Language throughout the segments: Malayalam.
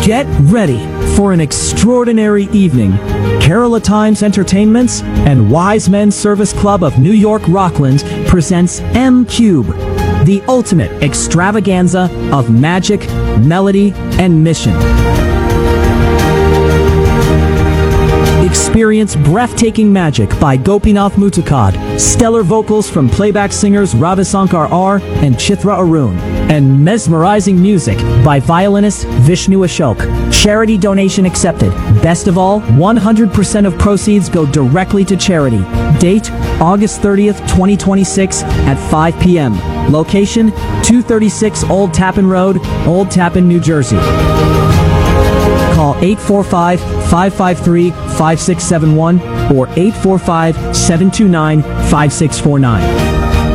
Get ready for an extraordinary evening. Kerala Times Entertainments and Wise Men Service Club of New York Rockland presents M Cube, the ultimate extravaganza of magic, melody, and mission. Experience breathtaking magic by Gopinath Mutukad, stellar vocals from playback singers Ravisankar R and Chithra Arun, and mesmerizing music by violinist Vishnu Ashok. Charity donation accepted. Best of all, 100% of proceeds go directly to charity. Date August 30th, 2026 at 5 p.m. Location 236 Old Tappan Road, Old Tappan, New Jersey. Call 845 553 5671 or 845 729 5649.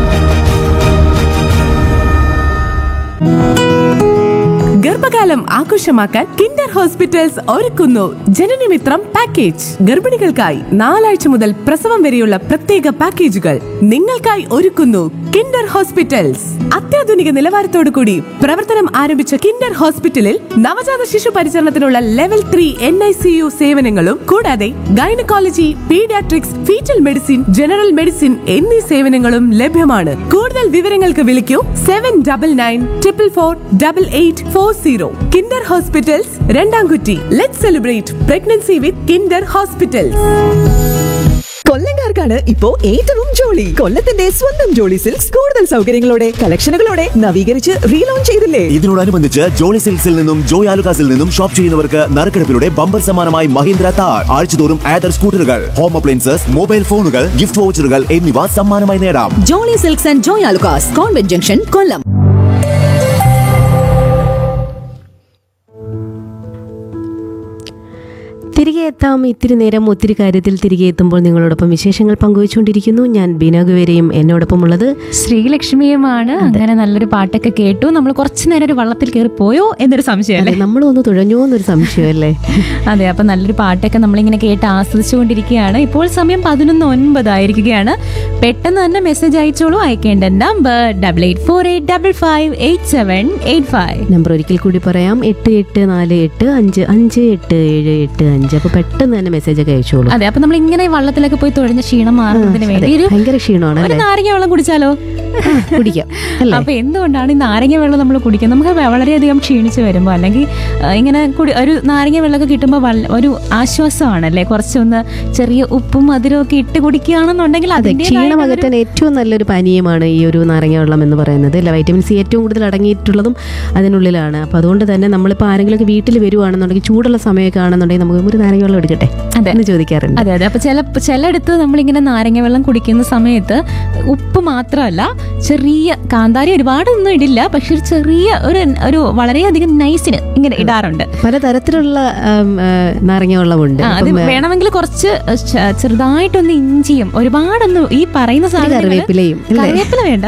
ഗർഭകാലം ആഘോഷമാക്കാൻ കിൻഡർ ഹോസ്പിറ്റൽസ് ഒരുക്കുന്നു ജനനമിത്രം പാക്കേജ് ഗർഭിണികൾക്കായി നാലാഴ്ച മുതൽ പ്രസവം വരെയുള്ള പ്രത്യേക പാക്കേജുകൾ നിങ്ങൾക്കായി ഒരുക്കുന്നു കിൻഡർ ഹോസ്പിറ്റൽസ് അത്യാധുനിക നിലവാരത്തോടു കൂടി പ്രവർത്തനം ആരംഭിച്ച കിൻഡർ ഹോസ്പിറ്റലിൽ നവജാത ശിശു പരിചരണത്തിനുള്ള level three N I C U സേവനങ്ങളും കൂടാതെ gynaecology paediatrics foetal medicine general medicine എന്നീ സേവനങ്ങളും ലഭ്യമാണ് കൂടുതൽ വിവരങ്ങൾക്ക് വിളിക്കൂ seven double nine triple four double eight four zero Kinder hospitals Randamkutty let celebrate pregnancy with Kinder hospitals കൊല്ലംകാർക്കാണ് ഇപ്പോ ഏറ്റവും ജോളി കൊല്ലത്തിന്റെ സ്വന്തം ജോളി സിൽക്സ് കൂടുതൽ സൗകര്യങ്ങളോടെ കളക്ഷനുകളോടെ നവീകരിച്ച് റീലോഞ്ച് ചെയ്തില്ലേ ഇതിനോടനുബന്ധിച്ച് ജോളി സിൽക്സിൽ നിന്നും ജോയ് ആലുകാസിൽ നിന്നും ഷോപ്പ് ചെയ്യുന്നവർക്ക് നറുക്കെടുപ്പിലൂടെ ബമ്പർ സമ്മാനമായി മഹീന്ദ്ര താർ ആഴ്ചതോറും ആദർ സ്കൂട്ടറുകൾ ഹോം അപ്ലയൻസസ് മൊബൈൽ ഫോണുകൾ ഗിഫ്റ്റ് വൗച്ചറുകൾ എന്നിവ സമ്മാനമായി നേടാം Jolly Silks and Joy Alukkas convent junction Kollam തിരികെ എത്താം ഇത്തിരി നേരം ഒത്തിരി കാര്യത്തിൽ തിരികെ എത്തുമ്പോൾ നിങ്ങളോടൊപ്പം വിശേഷങ്ങൾ പങ്കുവച്ചുകൊണ്ടിരിക്കുന്നു ഞാൻ ബീനാഗുവേരയും എന്നോടൊപ്പം ഉള്ളത് ശ്രീലക്ഷ്മിയുമാണ് അങ്ങനെ നല്ലൊരു പാട്ടൊക്കെ കേട്ടു നമ്മൾ കുറച്ചു നേരം ഒരു വള്ളത്തിൽ കയറി പോയോ എന്നൊരു സംശയം അതെ, അല്ലേ നമ്മളും ഒന്ന് തുഴഞ്ഞോ എന്നൊരു സംശയമല്ലേ അതെ അപ്പൊ നല്ലൊരു പാട്ടൊക്കെ നമ്മളിങ്ങനെ കേട്ട് ആസ്വദിച്ചുകൊണ്ടിരിക്കുകയാണ് ഇപ്പോൾ സമയം പതിനൊന്ന് ഒൻപതായിരിക്കുകയാണ് പെട്ടെന്ന് തന്നെ മെസ്സേജ് അയച്ചോളൂ അയക്കേണ്ട number double eight four eight double five eight seven eight five number ഒരിക്കൽ കൂടി പറയാം എട്ട് എട്ട് നാല് എട്ട് അഞ്ച് അഞ്ച് എട്ട് ഏഴ് എട്ട് അഞ്ച് അപ്പൊ പെട്ടെന്ന് തന്നെ മെസ്സേജ് ഒക്കെ അയച്ചോളൂ അതെ അപ്പൊ നമ്മൾ ഇങ്ങനെ വള്ളത്തിലൊക്കെ പോയി തുഴഞ്ഞ ക്ഷീണം മാറുന്നതിന് അതെ, വേണ്ടി ഒരു ഭയങ്കര ക്ഷീണമാണ് ഒരു അല്ലേ നാരങ്ങ വെള്ളം കുടിച്ചാലോ കുടിക്കാം അല്ലേ അപ്പൊ എന്തുകൊണ്ടാണ് ഈ നാരങ്ങ വെള്ളം നമ്മൾ കുടിക്കുന്നത് നമുക്ക് വ- വളരെയധികം ക്ഷീണിച്ച് വരുമ്പോൾ അല്ലെങ്കിൽ ആ, ഇങ്ങനെ കുടി ഒരു നാരങ്ങ വെള്ളമൊക്കെ കിട്ടുമ്പോൾ വല്ല- ഒരു ആശ്വാസമാണല്ലേ കുറച്ചൊന്ന് ചെറിയ ഉപ്പും മധുരവും ഒക്കെ ഇട്ട് കുടിക്കുകയാണെന്നുണ്ടെങ്കിൽ അതെ ക്ഷീണം അതിൻ്റെതായിട്ടുള്ള ഒരു- അകറ്റാൻ ഏറ്റവും നല്ലൊരു പാനീയമാണ് ഈ ഒരു നാരങ്ങ വെള്ളം എന്ന് പറയുന്നത് അല്ല വൈറ്റമിൻ സി ഏറ്റവും കൂടുതൽ അടങ്ങിയിട്ടുള്ളതും അതിനുള്ളിലാണ് അപ്പോൾ അതുകൊണ്ട് തന്നെ നമ്മളിപ്പോൾ ആരെങ്കിലുമൊക്കെ വീട്ടിൽ വരുവാണെന്നുണ്ടെങ്കിൽ ചൂടുള്ള സമയമൊക്കെ ആണെന്നുണ്ടെങ്കിൽ നമുക്ക് ഒരു നാരങ്ങ വെള്ളം എടുക്കട്ടെ അതെ. എന്ന് ചോദിക്കാറുണ്ട് അതെ അതെ അപ്പൊ ചില ചിലയിടത്ത് നമ്മളിങ്ങനെ നാരങ്ങ വെള്ളം കുടിക്കുന്ന സമയത്ത് ഉപ്പ് മാത്രമല്ല ചെറിയ കാന്താരി ഒരുപാടൊന്നും ഇടില്ല പക്ഷെ ഒരു ചെറിയ ഒരു ഒരു വളരെയധികം നൈസിന് ഇങ്ങനെ ഇടാറുണ്ട് പലതരത്തിലുള്ള ആം, ആ, നാരങ്ങ വെള്ളമുണ്ട് ആ, അത് അപ്പം, ആ, വേണമെങ്കിൽ കുറച്ച് ച- ചെറുതായിട്ടൊന്ന് ഇഞ്ചിയും ഒരുപാടൊന്നും ഈ പറയുന്ന സാധനങ്ങള് കറിവേപ്പിലയും, അല്ലേ? കറിവേപ്പില വേണ്ട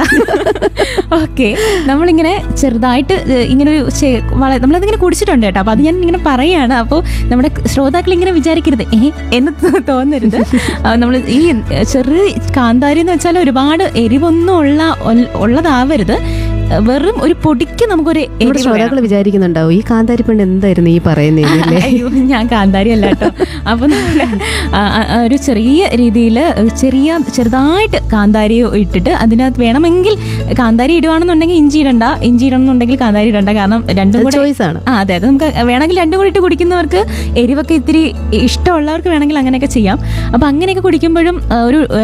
ഓക്കെ നമ്മളിങ്ങനെ ചെറുതായിട്ട് ഏഹ്, ഇങ്ങനെ ഒരു ചെ- വള- നമ്മളതിങ്ങനെ കുടിച്ചിട്ടുണ്ട് കേട്ടോ അപ്പൊ അത് ഞാൻ ഇങ്ങനെ പറയാണ് അപ്പോൾ നമ്മുടെ ശ്രോതാക്കൾ ഇങ്ങനെ വിചാരിക്കരുത് ഏ എന്ന് തോ- തോന്നരുത് നമ്മൾ ഈ ചെറിയ കാന്താരി എന്ന് വെച്ചാൽ ഒരുപാട് എരിവൊന്നും ഉള്ള ഉൾ- ഉള്ളതാവരുത് വെറും ഒരു പൊടിക്ക് നമുക്കൊരു നമ്മുടെ എരിവ് വേണം. ശ്രോതാക്കൾ വിചാരിക്കുന്നുണ്ടാവും ഈ കാന്താരി പെണ്ണ് എന്തായിരുന്നു ഈ പറയുന്നത് അല്ലേ അയ്യോ ഞാൻ കാന്താരി അല്ല കേട്ടോ അപ്പൊ നമ്മള് ആ, ആ, ആ, ഒരു ചെറിയ രീതിയിൽ ചെറിയ ചെറുതായിട്ട് കാന്താരി ഇട്ടിട്ട് അതിനകത്ത് വേണമെങ്കിൽ കാന്താരി ഇടുവാണെന്നുണ്ടെങ്കിൽ ഇഞ്ചി ഇടണ്ട ഇഞ്ചി ഇടണമെന്നുണ്ടെങ്കിൽ കാന്താരി ഇടണ്ട കാരണം രണ്ടും അത് കൂടെ choice ആണ്. ആ അതെ അത് നമുക്ക് വേണമെങ്കിൽ രണ്ടും കൂടി ഇട്ട് കുടിക്കുന്നവർക്ക് എരിവൊക്കെ ഇത്തിരി ഇഷ്ടമുള്ളവർക്ക് വേണമെങ്കിൽ അങ്ങനെയൊക്കെ ചെയ്യാം അപ്പൊ അങ്ങനെയൊക്കെ കുടിക്കുമ്പോഴും ആ, ഒരു